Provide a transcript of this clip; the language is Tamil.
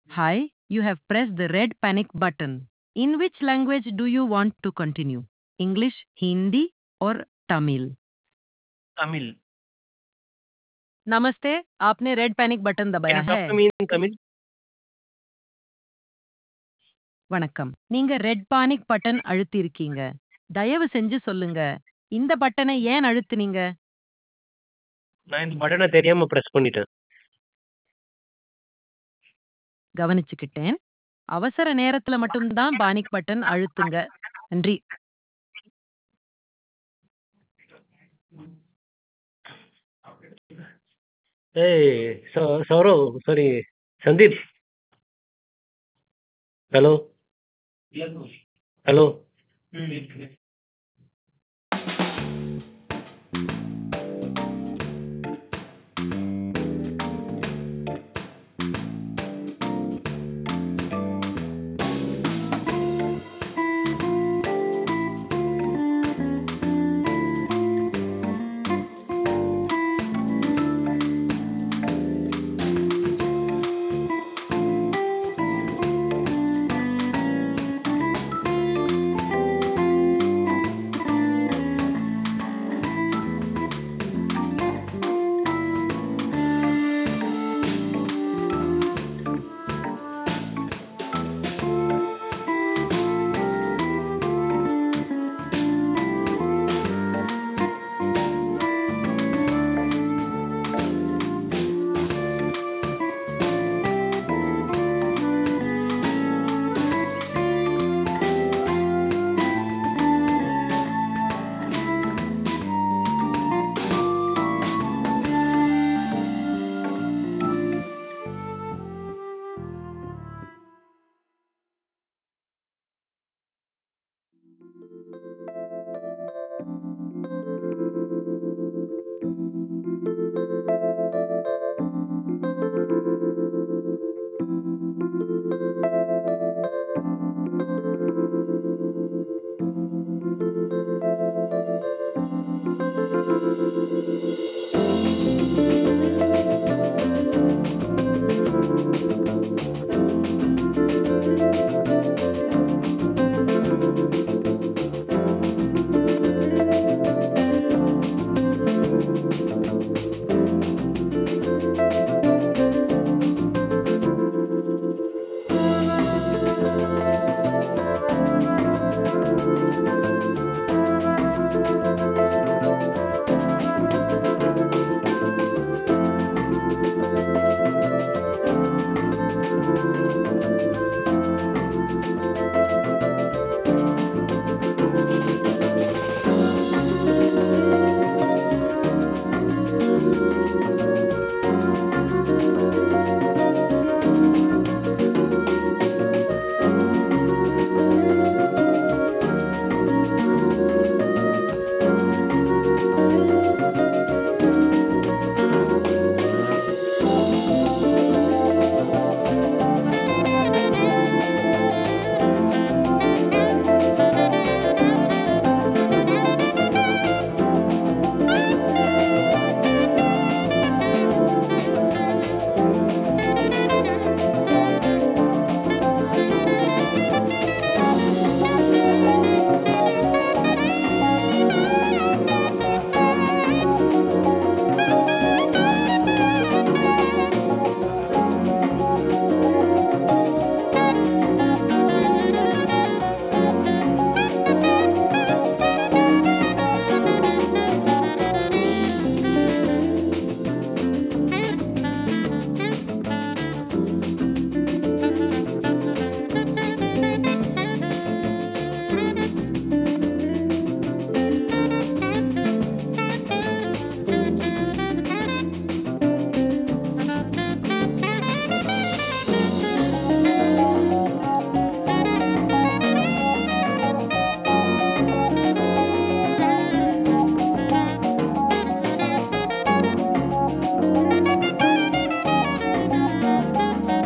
Hi, you have pressed the red panic button. In which language do you want to continue? English, Hindi, or Tamil? Tamil. नमस्ते आपने रेड पैनिक बटन दबाया Can you है talk to me in Tamil? வணக்கம் நீங்க ரெட் பானிக் பட்டன் அழுத்திருக்கீங்க தயவு செஞ்சு சொல்லுங்க இந்த பட்டனை ஏன் அழுத்துனீங்க நான் இந்த பட்டனை தெரியாம பிரஸ் பண்ணிட்டேன் கவனிச்சுக்கிட்டேன் அவசர நேரத்துல மட்டும்தான் பானிக் பட்டன் அழுத்துங்க நன்றி ஏய் சௌ- Saurav sorry Sandeep hello hello